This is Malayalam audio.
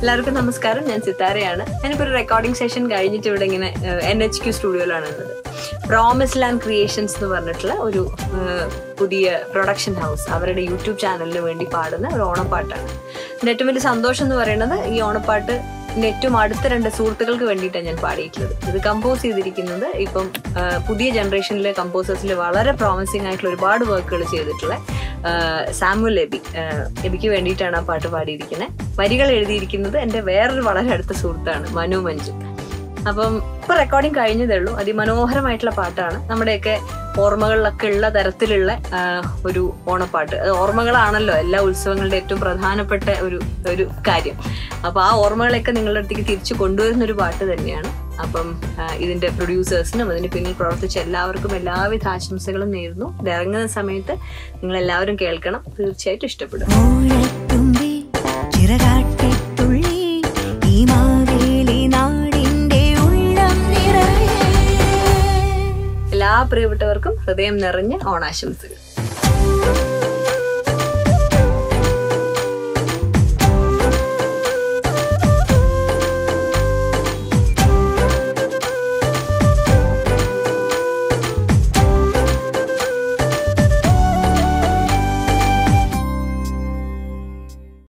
എല്ലാവർക്കും നമസ്കാരം ഞാൻ സിത്താരയാണ് ഞാനിപ്പോൾ ഒരു റെക്കോർഡിംഗ് സെഷൻ കഴിഞ്ഞിട്ട് ഇവിടെ ഇങ്ങനെ എൻ എച്ച് ക്യു സ്റ്റുഡിയോയിലാണ് ഉള്ളത് പ്രോമിസ് ലാൻഡ് ക്രിയേഷൻസ് എന്ന് പറഞ്ഞിട്ടുള്ള ഒരു ഏഹ്, പുതിയ പ്രൊഡക്ഷൻ ഹൗസ് അവരുടെ യൂട്യൂബ് ചാനലിന് വേണ്ടി പാടുന്ന ഒരു ഓണപ്പാട്ടാണ് എൻ്റെ ഏറ്റവും വലിയ സന്തോഷം എന്ന് പറയുന്നത് ഈ ഓണപ്പാട്ട് എൻ്റെ ഏറ്റവും അടുത്ത രണ്ട് സുഹൃത്തുക്കൾക്ക് വേണ്ടിയിട്ടാണ് ഞാൻ പാടിയിട്ടുള്ളത് ഇത് കമ്പോസ് ചെയ്തിരിക്കുന്നത് ഇപ്പം ആ, പുതിയ ജനറേഷനിലെ കമ്പോസേഴ്സിൽ വളരെ പ്രോമിസിംഗ് ആയിട്ടുള്ള ഒരുപാട് വർക്കുകൾ ചെയ്തിട്ടുള്ള ആ, സാമുൽ എബി ആ, എബിക്ക് വേണ്ടിയിട്ടാണ് ആ പാട്ട് പാടിയിരിക്കുന്നത് വരികൾ എഴുതിയിരിക്കുന്നത് എൻ്റെ വേറൊരു വളരെ അടുത്ത സുഹൃത്താണ് മനു മഞ്ജു അപ്പം ഇപ്പൊ റെക്കോർഡിംഗ് കഴിഞ്ഞതേ ഉള്ളൂ അതിമനോഹരമായിട്ടുള്ള പാട്ടാണ് നമ്മുടെയൊക്കെ ഓർമ്മകളിലൊക്കെ ഉള്ള തരത്തിലുള്ള ആ, ഒരു ഓണപ്പാട്ട് അത് ഓർമ്മകളാണല്ലോ എല്ലാ ഉത്സവങ്ങളുടെ ഏറ്റവും പ്രധാനപ്പെട്ട ഒരു ഒരു കാര്യം അപ്പൊ ആ ഓർമ്മകളൊക്കെ നിങ്ങളുടെ അടുത്തേക്ക് തിരിച്ചു കൊണ്ടുവരുന്ന ഒരു പാട്ട് തന്നെയാണ് അപ്പം ആ, ഇതിന്റെ പ്രൊഡ്യൂസേഴ്സിനും അതിന് പിന്നിൽ പ്രവർത്തിച്ച എല്ലാവർക്കും എല്ലാവിധ ആശംസകളും നേരുന്നു ഇത് ഇറങ്ങുന്ന സമയത്ത് നിങ്ങൾ എല്ലാവരും കേൾക്കണം തീർച്ചയായിട്ടും ഇഷ്ടപ്പെടും ഓണത്തുമ്പി ചിറകാട്ടിത്തുള്ളി ഈ മാവേലി നാടിന്റെ ഉള്ളം നിറയെ എല്ലാ പ്രിയപ്പെട്ടവർക്കും ഹൃദയം നിറഞ്ഞ ഓണാശംസകൾ